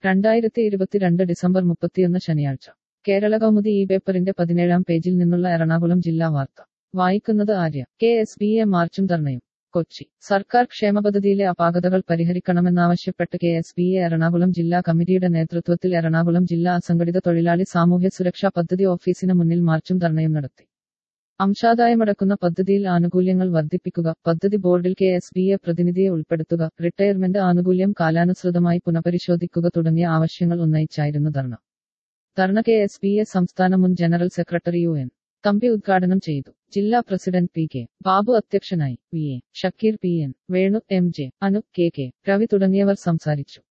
രണ്ടായിരത്തി ഇരുപത്തിരണ്ട് ഡിസംബർ മുപ്പത്തിയൊന്ന് ശനിയാഴ്ച കേരള കൗമുദി ഈ പേപ്പറിന്റെ പതിനേഴാം പേജിൽ നിന്നുള്ള എറണാകുളം ജില്ലാ വാർത്ത വായിക്കുന്നത് Arya K S B A മാർച്ചും ധർണയും കൊച്ചി സർക്കാർ ക്ഷേമ പദ്ധതിയിലെ അപാകതകൾ പരിഹരിക്കണമെന്നാവശ്യപ്പെട്ട് K S B A Ernakulam ജില്ലാ കമ്മിറ്റിയുടെ നേതൃത്വത്തിൽ എറണാകുളം ജില്ലാ അസംഘടിത തൊഴിലാളി സാമൂഹ്യ സുരക്ഷാ പദ്ധതി ഓഫീസിന് മുന്നിൽ മാർച്ചും ധർണയും നടത്തി അംശാദായമടക്കുന്ന പദ്ധതിയിൽ ആനുകൂല്യങ്ങൾ വർദ്ധിപ്പിക്കുക പദ്ധതി ബോർഡിൽ കെ എസ് ബി എ പ്രതിനിധിയെ ഉൾപ്പെടുത്തുക റിട്ടയർമെന്റ് ആനുകൂല്യം കാലാനുസൃതമായി പുനഃപരിശോധിക്കുക തുടങ്ങിയ ആവശ്യങ്ങൾ ഉന്നയിച്ചായിരുന്നു ധർണ ധർണ കെ എസ് ബി എ സംസ്ഥാന മുൻ general secretary U N Thampi ഉദ്ഘാടനം ചെയ്തു ജില്ലാ പ്രസിഡന്റ് പി കെ ബാബു അധ്യക്ഷനായി V A Shakeer P N Venu M J Anu K K Ravi തുടങ്ങിയവർ സംസാരിച്ചു